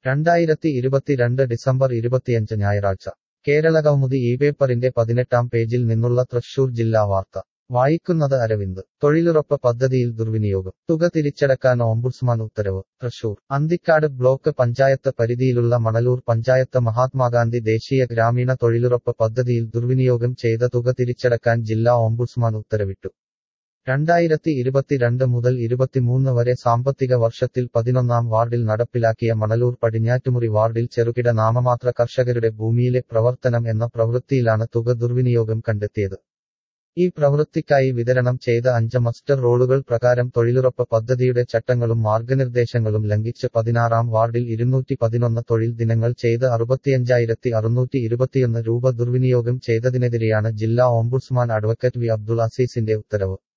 രണ്ടായിരത്തി ഇരുപത്തിരണ്ട് ഡിസംബർ ഇരുപത്തിയഞ്ച് ഞായറാഴ്ച കേരളകൗമുദി ഈ പേപ്പറിന്റെ പതിനെട്ടാം പേജിൽ നിന്നുള്ള തൃശൂർ ജില്ലാ വാർത്ത വായിക്കുന്നത് അരവിന്ദ് തൊഴിലുറപ്പ് പദ്ധതിയിൽ ദുർവിനിയോഗം തുക തിരിച്ചടക്കാൻ ഓംബുഡ്സ്മാൻ ഉത്തരവ് തൃശൂർ അന്തിക്കാട് ബ്ലോക്ക് പഞ്ചായത്ത് പരിധിയിലുള്ള മണലൂർ പഞ്ചായത്ത് മഹാത്മാഗാന്ധി ദേശീയ ഗ്രാമീണ തൊഴിലുറപ്പ് പദ്ധതിയിൽ ദുർവിനിയോഗം ചെയ്ത തുക തിരിച്ചടക്കാൻ ജില്ലാ ഓംബുഡ്സ്മാൻ ഉത്തരവിട്ടു രണ്ടായിരത്തി ഇരുപത്തിരണ്ട് മുതൽ ഇരുപത്തിമൂന്ന് വരെ സാമ്പത്തിക വർഷത്തിൽ പതിനൊന്നാം വാർഡിൽ നടപ്പിലാക്കിയ മണലൂർ പടിഞ്ഞാറ്റുമുറി വാർഡിൽ ചെറുകിട നാമമാത്ര കർഷകരുടെ ഭൂമിയിലെ പ്രവർത്തനം എന്ന പ്രവൃത്തിയിലാണ് തുക ദുർവിനിയോഗം കണ്ടെത്തിയത് ഈ പ്രവൃത്തിക്കായി വിതരണം ചെയ്ത അഞ്ച് മസ്റ്റർ റോളുകൾ പ്രകാരം തൊഴിലുറപ്പ് പദ്ധതിയുടെ ചട്ടങ്ങളും മാർഗനിർദ്ദേശങ്ങളും ലംഘിച്ച് പതിനാറാം വാർഡിൽ ഇരുന്നൂറ്റി പതിനൊന്ന് തൊഴിൽ ദിനങ്ങൾ ചെയ്ത് അറുപത്തിയഞ്ചായിരത്തി അറുന്നൂറ്റി ഇരുപത്തിയൊന്ന് രൂപ ദുർവിനിയോഗം ചെയ്തതിനെതിരെയാണ് ജില്ലാ ഓംബുഡ്സ്മാൻ അഡ്വക്കറ്റ് വി അബ്ദുൾ അസീസിന്റെ ഉത്തരവ്